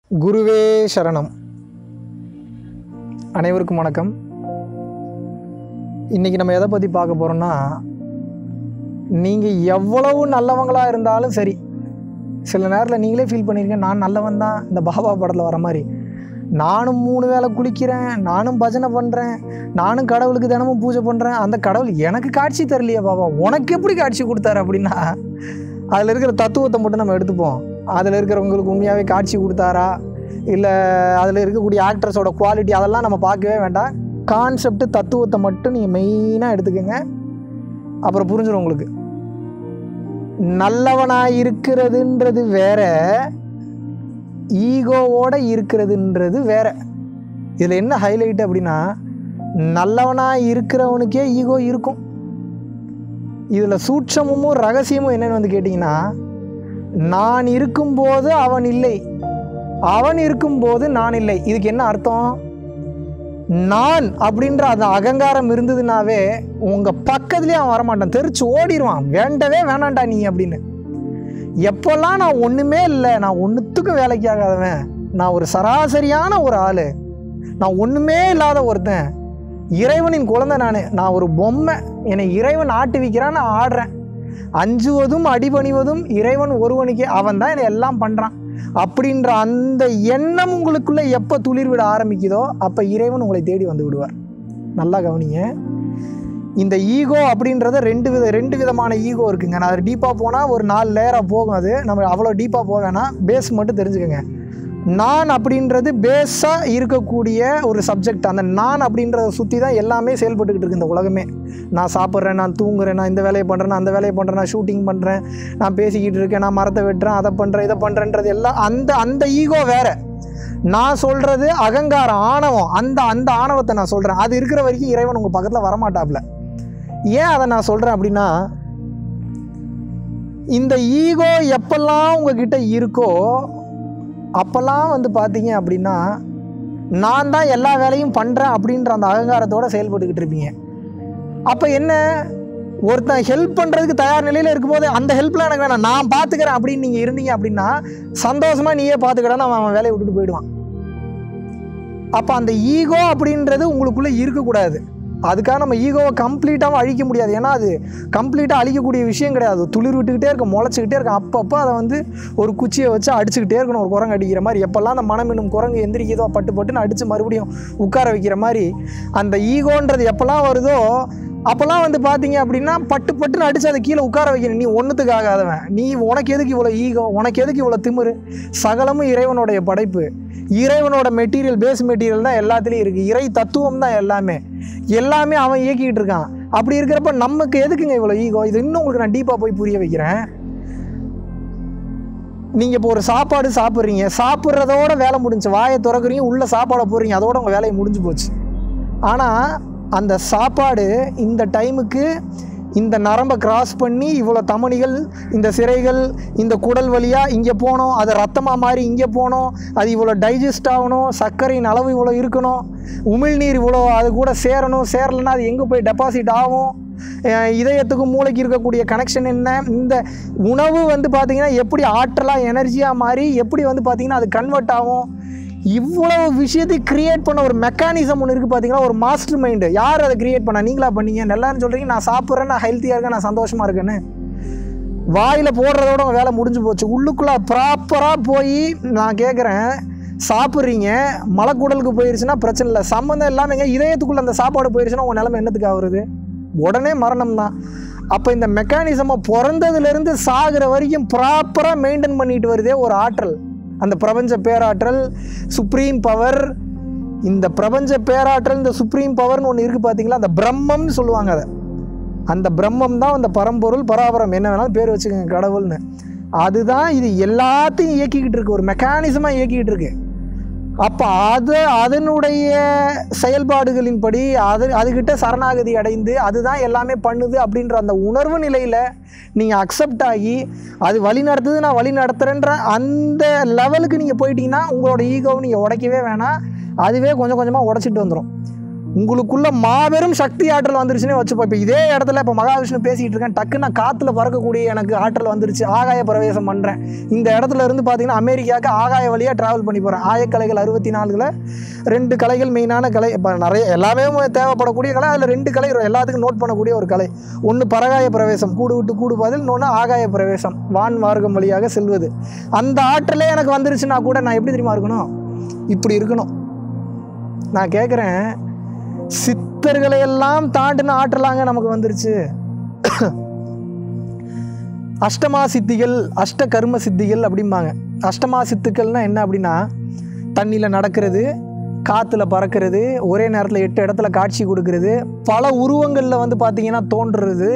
குருவே சரணம் அனைவருக்கும் வணக்கம் இன்றைக்கி நம்ம எதை பற்றி பார்க்க போகிறோம்னா நீங்கள் எவ்வளவு நல்லவங்களாக இருந்தாலும் சரி சில நேரத்தில் நீங்களே ஃபீல் பண்ணியிருக்கீங்க நான் நல்லவன் தான் இந்த பாபா படத்தில் வர மாதிரி நானும் மூணு வேளை குளிக்கிறேன் நானும் பஜனை பண்ணுறேன் நானும் கடவுளுக்கு தினமும் பூஜை பண்ணுறேன் அந்த கடவுள் எனக்கு காட்சி தரலையே பாபா உனக்கு எப்படி காட்சி கொடுத்தாரு அப்படின்னா அதில் இருக்கிற தத்துவத்தை மட்டும் நம்ம எடுத்துப்போம் அதில் இருக்கிறவங்களுக்கு உண்மையாகவே காட்சி கொடுத்தாரா இல்லை அதில் இருக்கக்கூடிய ஆக்ட்ரஸோட குவாலிட்டி அதெல்லாம் நம்ம பார்க்கவே வேண்டாம் கான்செப்ட் தத்துவத்தை மட்டும் நீங்கள் மெயினாக எடுத்துக்கோங்க அப்புறம் புரிஞ்சிடும் உங்களுக்கு நல்லவனாக இருக்கிறதுன்றது வேற ஈகோவோட இருக்கிறதுன்றது வேற இதில் என்ன ஹைலைட் அப்படின்னா நல்லவனாக இருக்கிறவனுக்கே ஈகோ இருக்கும் இதில் சூட்சமும் ரகசியமும் என்னன்னு வந்து கேட்டிங்கன்னா நான் இருக்கும்போது அவன் இல்லை அவன் இருக்கும்போது நான் இல்லை இதுக்கு என்ன அர்த்தம் நான் அப்படின்ற அந்த அகங்காரம் இருந்ததுனாவே உங்கள் பக்கத்துலேயே அவன் வரமாட்டான் தெரிச்சு ஓடிடுவான் வேண்டவே வேணாண்டா நீ அப்படின்னு எப்போல்லாம் நான் ஒன்றுமே இல்லை நான் ஒன்றுத்துக்கும் வேலைக்கு ஆகாதவன் நான் ஒரு சராசரியான ஒரு ஆள் நான் ஒன்றுமே இல்லாத ஒருத்தன் இறைவனின் குழந்தை நான் நான் ஒரு பொம்மை என்னை இறைவன் ஆட்டி வைக்கிறான் நான் ஆடுறேன் அஞ்சுவதும் அடிபணிவதும் இறைவன் ஒருவனுக்கே அவன் தான் என்னை எல்லாம் பண்ணுறான் அப்படின்ற அந்த எண்ணம் உங்களுக்குள்ளே எப்போ துளிர் விட ஆரம்பிக்குதோ அப்போ இறைவன் உங்களை தேடி வந்து விடுவார் நல்லா கவனிங்க இந்த ஈகோ அப்படின்றத ரெண்டு வித ரெண்டு விதமான ஈகோ இருக்குங்க நான் அது டீப்பாக போனால் ஒரு நாலு லேயராக போகும் அது நம்ம அவ்வளோ டீப்பாக போக வேணாம் பேஸ் மட்டும் தெரிஞ்சுக்கோங்க நான் அப்படின்றது பேஸாக இருக்கக்கூடிய ஒரு சப்ஜெக்ட் அந்த நான் அப்படின்றத சுற்றி தான் எல்லாமே செயல்பட்டுக்கிட்டு இருக்கு இந்த உலகமே நான் சாப்பிட்றேன் நான் தூங்குறேன் நான் இந்த வேலையை பண்ணுறேன் நான் அந்த வேலையை பண்ணுறேன் நான் ஷூட்டிங் பண்ணுறேன் நான் பேசிக்கிட்டு இருக்கேன் நான் மரத்தை வெட்டுறேன் அதை பண்ணுறேன் இதை பண்ணுறேன்றது எல்லாம் அந்த அந்த ஈகோ வேற நான் சொல்கிறது அகங்காரம் ஆணவம் அந்த அந்த ஆணவத்தை நான் சொல்கிறேன் அது இருக்கிற வரைக்கும் இறைவன் உங்கள் பக்கத்தில் வரமாட்டாப்ல ஏன் அதை நான் சொல்கிறேன் அப்படின்னா இந்த ஈகோ எப்பெல்லாம் உங்ககிட்ட இருக்கோ அப்போல்லாம் வந்து பார்த்தீங்க அப்படின்னா நான் தான் எல்லா வேலையும் பண்ணுறேன் அப்படின்ற அந்த அகங்காரத்தோடு செயல்பட்டுக்கிட்டு இருப்பீங்க அப்போ என்ன ஒருத்தன் ஹெல்ப் பண்ணுறதுக்கு தயார் நிலையில் இருக்கும்போது அந்த ஹெல்ப்லாம் எனக்கு வேணாம் நான் பார்த்துக்கிறேன் அப்படின்னு நீங்கள் இருந்தீங்க அப்படின்னா சந்தோஷமாக நீயே பார்த்துக்கடான்னு அவன் அவன் வேலையை விட்டுட்டு போயிடுவான் அப்போ அந்த ஈகோ அப்படின்றது உங்களுக்குள்ளே இருக்கக்கூடாது அதுக்காக நம்ம ஈகோவை கம்ப்ளீட்டாக அழிக்க முடியாது ஏன்னா அது கம்ப்ளீட்டாக அழிக்கக்கூடிய விஷயம் கிடையாது துளிர் விட்டுக்கிட்டே இருக்க முளைச்சிக்கிட்டே இருக்கும் அப்பப்போ அதை வந்து ஒரு குச்சியை வச்சு அடிச்சுக்கிட்டே இருக்கணும் ஒரு குரங்கு அடிக்கிற மாதிரி எப்போல்லாம் அந்த மனம் என்னும் குரங்கு எந்திரிக்குதோ பட்டு பட்டுன்னு அடித்து மறுபடியும் உட்கார வைக்கிற மாதிரி அந்த ஈகோன்றது எப்போல்லாம் வருதோ அப்போல்லாம் வந்து பார்த்தீங்க அப்படின்னா பட்டு பட்டுன்னு அடித்து அதை கீழே உட்கார வைக்கணும் நீ ஒன்றுத்துக்கு ஆகாதவன் நீ உனக்கு எதுக்கு இவ்வளோ ஈகோ உனக்கு எதுக்கு இவ்வளோ திமிரு சகலமும் இறைவனுடைய படைப்பு இறைவனோட மெட்டீரியல் பேஸ் மெட்டீரியல் தான் எல்லாத்துலேயும் இருக்குது இறை தத்துவம் தான் எல்லாமே எல்லாமே அவன் இயக்கிக்கிட்டு இருக்கான் அப்படி இருக்கிறப்ப நமக்கு எதுக்குங்க இவ்வளோ ஈகோ இது இன்னும் உங்களுக்கு நான் டீப்பாக போய் புரிய வைக்கிறேன் நீங்கள் இப்போ ஒரு சாப்பாடு சாப்பிட்றீங்க சாப்பிட்றதோட வேலை முடிஞ்சு வாயை திறக்குறீங்க உள்ளே சாப்பாடை போடுறீங்க அதோட உங்கள் வேலையை முடிஞ்சு போச்சு ஆனால் அந்த சாப்பாடு இந்த டைமுக்கு இந்த நரம்பை கிராஸ் பண்ணி இவ்வளோ தமணிகள் இந்த சிறைகள் இந்த குடல் வழியாக இங்கே போகணும் அது ரத்தமாக மாறி இங்கே போகணும் அது இவ்வளோ டைஜஸ்ட் ஆகணும் சர்க்கரையின் அளவு இவ்வளோ இருக்கணும் உமிழ்நீர் இவ்வளோ அது கூட சேரணும் சேரலைன்னா அது எங்கே போய் டெபாசிட் ஆகும் அஹ் இதயத்துக்கும் மூளைக்கு இருக்கக்கூடிய கனெக்ஷன் என்ன இந்த உணவு வந்து பார்த்திங்கன்னா எப்படி ஆற்றலாக எனர்ஜியாக மாறி எப்படி வந்து பார்த்திங்கன்னா அது கன்வெர்ட் ஆகும் இவ்வளவு விஷயத்தை கிரியேட் பண்ண ஒரு மெக்கானிசம் ஒன்று இருக்குது பார்த்தீங்கன்னா ஒரு மாஸ்டர் மைண்டு யார் அதை கிரியேட் பண்ணா நீங்களா பண்ணீங்க நல்லான்னு சொல்கிறீங்க நான் சாப்பிட்றேன் நான் ஹெல்த்தியாக இருக்கேன் நான் சந்தோஷமாக இருக்கேன்னு வாயில் போடுறதோட உங்க வேலை முடிஞ்சு போச்சு உள்ளுக்குள்ளே ப்ராப்பராக போய் நான் கேட்குறேன் சாப்பிட்றீங்க மலைக்குடலுக்கு போயிருச்சுன்னா பிரச்சனை இல்லை சம்மந்தம் இல்லாமங்க இதயத்துக்குள்ளே அந்த சாப்பாடு போயிருச்சுன்னா உங்கள் நிலைமை என்னத்துக்கு ஆகுறது உடனே மரணம் தான் அப்போ இந்த மெக்கானிசமை பிறந்ததுலேருந்து சாகிற வரைக்கும் ப்ராப்பராக மெயின்டைன் பண்ணிட்டு வருதே ஒரு ஆற்றல் அந்த பிரபஞ்ச பேராற்றல் சுப்ரீம் பவர் இந்த பிரபஞ்ச பேராற்றல் இந்த சுப்ரீம் பவர்னு ஒன்று இருக்குது பார்த்தீங்களா அந்த பிரம்மம்னு சொல்லுவாங்க அதை அந்த பிரம்மம் தான் அந்த பரம்பொருள் பராபரம் என்ன வேணாலும் பேர் வச்சுக்கோங்க கடவுள்னு அதுதான் இது எல்லாத்தையும் இயக்கிக்கிட்டு இருக்கு ஒரு மெக்கானிசமாக இயக்கிக்கிட்டு இருக்கு அப்போ அது அதனுடைய செயல்பாடுகளின்படி அது அதுகிட்ட சரணாகதி அடைந்து அதுதான் எல்லாமே பண்ணுது அப்படின்ற அந்த உணர்வு நிலையில் நீங்கள் அக்செப்ட் ஆகி அது வழி நடத்துது நான் வழி நடத்துகிறேன்ற அந்த லெவலுக்கு நீங்கள் போயிட்டீங்கன்னா உங்களோட ஈகோவை நீங்கள் உடைக்கவே வேணாம் அதுவே கொஞ்சம் கொஞ்சமாக உடச்சிட்டு வந்துடும் உங்களுக்குள்ள மாபெரும் சக்தி ஆற்றல் வந்துருச்சுன்னே வச்சுப்போம் இப்போ இதே இடத்துல இப்போ மகாவிஷ்ணு பேசிக்கிட்டு இருக்கேன் டக்குன்னு நான் காற்றுல பறக்கக்கூடிய எனக்கு ஆற்றல் வந்துருச்சு ஆகாய பிரவேசம் பண்ணுறேன் இந்த இடத்துல இருந்து பார்த்தீங்கன்னா அமெரிக்காவுக்கு ஆகாய வழியாக ட்ராவல் பண்ணி போகிறேன் ஆயக்கலைகள் அறுபத்தி நாலுல ரெண்டு கலைகள் மெயினான கலை இப்போ நிறைய எல்லாமே தேவைப்படக்கூடிய கலை அதில் ரெண்டு கலை எல்லாத்துக்கும் நோட் பண்ணக்கூடிய ஒரு கலை ஒன்று பரகாய பிரவேசம் கூடு விட்டு கூடு பதில் இன்னொன்று ஆகாய பிரவேசம் வான் மார்க்கம் வழியாக செல்வது அந்த ஆற்றலே எனக்கு வந்துருச்சுன்னா கூட நான் எப்படி தெரியுமா இருக்கணும் இப்படி இருக்கணும் நான் கேட்குறேன் சித்தர்களை எல்லாம் தாண்டின ஆற்றலாங்க நமக்கு வந்துருச்சு அஷ்டமா சித்திகள் அஷ்ட கர்ம சித்திகள் அப்படிம்பாங்க அஷ்டமா சித்துக்கள்னா என்ன அப்படின்னா தண்ணியில் நடக்கிறது காற்றுல பறக்கிறது ஒரே நேரத்தில் எட்டு இடத்துல காட்சி கொடுக்கறது பல உருவங்களில் வந்து பார்த்திங்கன்னா தோன்றுறது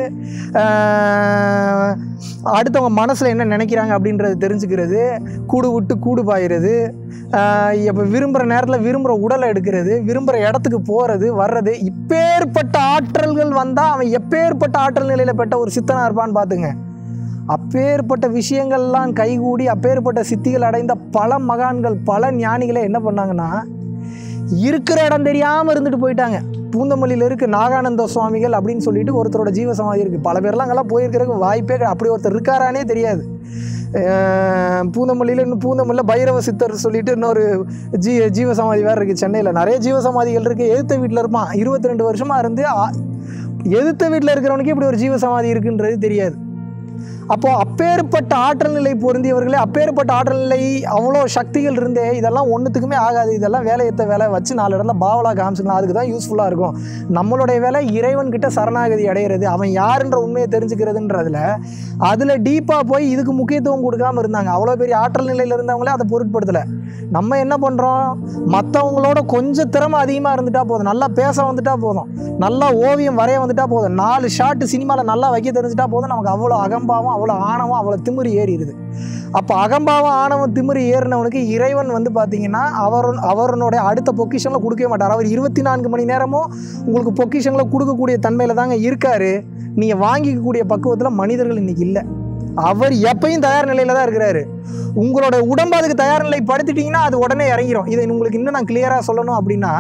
ஆஹ், அடுத்தவங்க மனசில் என்ன நினைக்கிறாங்க அப்படின்றது தெரிஞ்சுக்கிறது கூடு விட்டு கூடு பாயிறது இப்போ விரும்புகிற நேரத்தில் விரும்புகிற உடலை எடுக்கிறது விரும்புகிற இடத்துக்கு போகிறது வர்றது இப்பேற்பட்ட ஆற்றல்கள் வந்தால் அவன் எப்பேற்பட்ட ஆற்றல் நிலையில் பெற்ற ஒரு சித்தனாக இருப்பான்னு பார்த்துங்க அப்பேற்பட்ட விஷயங்கள்லாம் கைகூடி அப்பேற்பட்ட சித்திகள் அடைந்த பல மகான்கள் பல ஞானிகளை என்ன பண்ணாங்கன்னா இருக்கிற இடம் தெரியாமல் இருந்துட்டு போயிட்டாங்க பூந்தமல்லியில் இருக்கு நாகானந்த சுவாமிகள் அப்படின்னு சொல்லிட்டு ஒருத்தரோட ஜீவ சமாதி இருக்குது பல பேர்லாம் அங்கெல்லாம் போயிருக்கிறதுக்கு வாய்ப்பே கிடையாது. அப்படி ஒருத்தர் இருக்காரானே தெரியாது அஹ் பூந்தமல்லியில் இன்னும் பூந்தமல்லியில் பைரவ சித்தர் சொல்லிட்டு இன்னொரு ஜீ ஜீவ சமாதி வேறு இருக்குது சென்னையில் நிறைய ஜீவ சமாதிகள் இருக்குது எதிர்த்த வீட்டில் இருப்பான் இருபத்தி ரெண்டு வருஷமாக இருந்து ஆ- எதிர்த்த வீட்டில் இருக்கிறவனுக்கு இப்படி ஒரு ஜீவ சமாதி இருக்குன்றது தெரியாது அப்போ அப்பேற்பட்ட ஆற்றல் நிலை பொருந்தியவர்களே அப்பேற்பட்ட ஆற்றல் நிலை அவ்வளோ சக்திகள் இருந்தே இதெல்லாம் ஒன்றுத்துக்குமே ஆகாது இதெல்லாம் வேலையத்த வேலை வச்சு நாலு இடத்துல பாவலா காமிச்சுக்கலாம் அதுக்கு தான் யூஸ்ஃபுல்லாக இருக்கும் நம்மளுடைய வேலை இறைவன் கிட்ட சரணாகதி அடையிறது அவன் யாருன்ற உண்மையை தெரிஞ்சுக்கிறதுன்றதுல அதில் டீப்பாக போய் இதுக்கு முக்கியத்துவம் கொடுக்காம இருந்தாங்க அவ்வளோ பெரிய ஆற்றல் நிலையில் இருந்தவங்களே அதை பொருட்படுத்தலை நம்ம என்ன பண்ணுறோம் மற்றவங்களோட கொஞ்சம் திறமை அதிகமாக இருந்துட்டா போதும் நல்லா பேச வந்துட்டா போதும் நல்லா ஓவியம் வரைய வந்துட்டா போதும் நாலு ஷாட்டு சினிமாவில் நல்லா வைக்க தெரிஞ்சுட்டா போதும் நமக்கு அவ்வளோ அகம்பாவம் அவ்வளோ ஆணவம் அவ்வளோ திமிரு ஏறிடுது அப்போ அகம்பாவம் ஆணவம் திமிரு ஏறினவனுக்கு இறைவன் வந்து பார்த்தீங்கன்னா அவர் அவருடைய அடுத்த பொக்கிஷங்களை கொடுக்கவே மாட்டார் அவர் இருபத்தி நான்கு மணி நேரமும் உங்களுக்கு பொக்கிஷங்களை கொடுக்கக்கூடிய தன்மையில் தாங்க இருக்காரு நீங்கள் வாங்கிக்கக்கூடிய பக்குவத்தில் மனிதர்கள் இன்னைக்கு இல்லை அவர் எப்பயும் தயார் நிலையில தான் இருக்கிறாரு உங்களோட உடம்பு அதுக்கு தயார் நிலை படுத்திட்டீங்கன்னா அது உடனே இறங்கிரும் இதை உங்களுக்கு இன்னும் நான் கிளியராக சொல்லணும் அப்படின்னா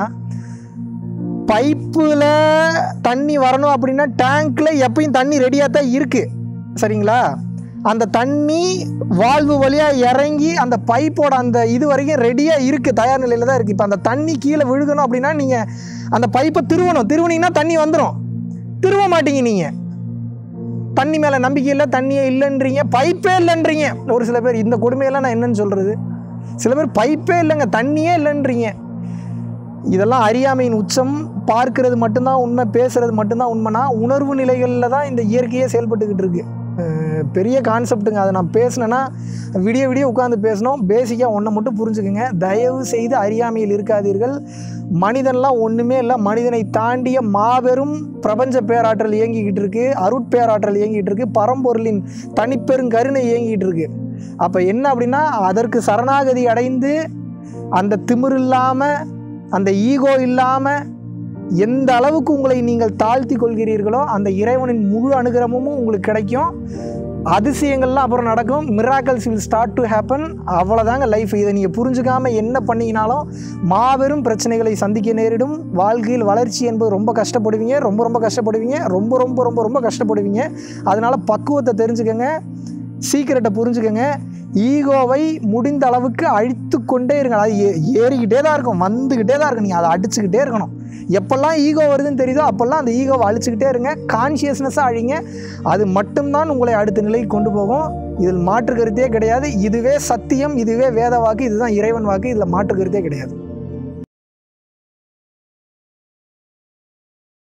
பைப்பில் தண்ணி வரணும் அப்படின்னா டேங்க்கில் எப்பயும் தண்ணி ரெடியாக தான் இருக்குது சரிங்களா அந்த தண்ணி வால்வு வழியாக இறங்கி அந்த பைப்போட அந்த இது வரைக்கும் ரெடியாக இருக்குது தயார் நிலையில் தான் இருக்குது இப்போ அந்த தண்ணி கீழே விழுகணும் அப்படின்னா நீங்கள் அந்த பைப்பை திருவணும் திருவுனீங்கன்னா தண்ணி வந்துடும் திருவ மாட்டீங்க நீங்கள் தண்ணி மேலே நம்பிக்கை இல்லை தண்ணியே இல்லைன்றீங்க பைப்பே இல்லைன்றீங்க ஒரு சில பேர் இந்த கொடுமையெல்லாம் நான் என்னன்னு சொல்கிறது சில பேர் பைப்பே இல்லைங்க தண்ணியே இல்லைன்றீங்க இதெல்லாம் அறியாமையின் உச்சம் பார்க்கிறது மட்டும்தான் உண்மை பேசுறது மட்டும்தான் உண்மைனா உணர்வு நிலைகளில் தான் இந்த இயற்கையே செயல்பட்டுக்கிட்டு இருக்கு அஹ் பெரிய கான்செப்ட்டுங்க அதை நான் பேசினேன்னா விடிய விடிய உட்காந்து பேசணும் பேசிக்காக ஒன்றை மட்டும் புரிஞ்சுக்குங்க தயவு செய்து அறியாமையில் இருக்காதீர்கள் மனிதன்லாம் ஒன்றுமே இல்லை மனிதனை தாண்டிய மாபெரும் பிரபஞ்ச பேராற்றல் இயங்கிக்கிட்டு இருக்கு அருட்பேராற்றல் இயங்கிட்டு இருக்கு பரம்பொருளின் தனிப்பெருங்கருணை இயங்கிட்டு இருக்கு அப்போ என்ன அப்படின்னா அதற்கு சரணாகதி அடைந்து அந்த திமிரு இல்லாமல் அந்த ஈகோ இல்லாமல் எந்த அளவுக்கு உங்களை நீங்கள் தாழ்த்தி கொள்கிறீர்களோ அந்த இறைவனின் முழு அனுகிரகமும் உங்களுக்கு கிடைக்கும் அதிசயங்கள்லாம் அப்புறம் நடக்கும் miracles will start to happen அவ்வளோதாங்க லைஃப் இதை நீங்கள் புரிஞ்சுக்காமல் என்ன பண்ணீங்கனாலும் மாபெரும் பிரச்சனைகளை சந்திக்க நேரிடும் வாழ்க்கையில் வளர்ச்சி என்பது ரொம்ப கஷ்டப்படுவீங்க ரொம்ப ரொம்ப கஷ்டப்படுவீங்க ரொம்ப ரொம்ப ரொம்ப ரொம்ப கஷ்டப்படுவீங்க அதனால் பக்குவத்தை தெரிஞ்சுக்கங்க சீக்கிரட்டை புரிஞ்சுக்கங்க ஈகோவை முடிந்த அளவுக்கு அழித்து கொண்டே இருங்க அது ஏ ஏறிக்கிட்டே தான் இருக்கும் வந்துக்கிட்டே தான் இருக்கும் நீங்கள் அதை அடிச்சுக்கிட்டே இருக்கணும் எப்பெல்லாம் ஈகோ வருதுன்னு தெரியுதோ அப்போல்லாம் அந்த ஈகோவை அழிச்சுக்கிட்டே இருங்க கான்ஷியஸ்னஸாக அழிங்க அது மட்டும்தான் உங்களை அடுத்த நிலைக்கு கொண்டு போகும் இதில் மாற்று கருத்தே கிடையாது இதுவே சத்தியம் இதுவே வேத வாக்கு இதுதான் இறைவன் வாக்கு இதில் மாற்று கருத்தே கிடையாது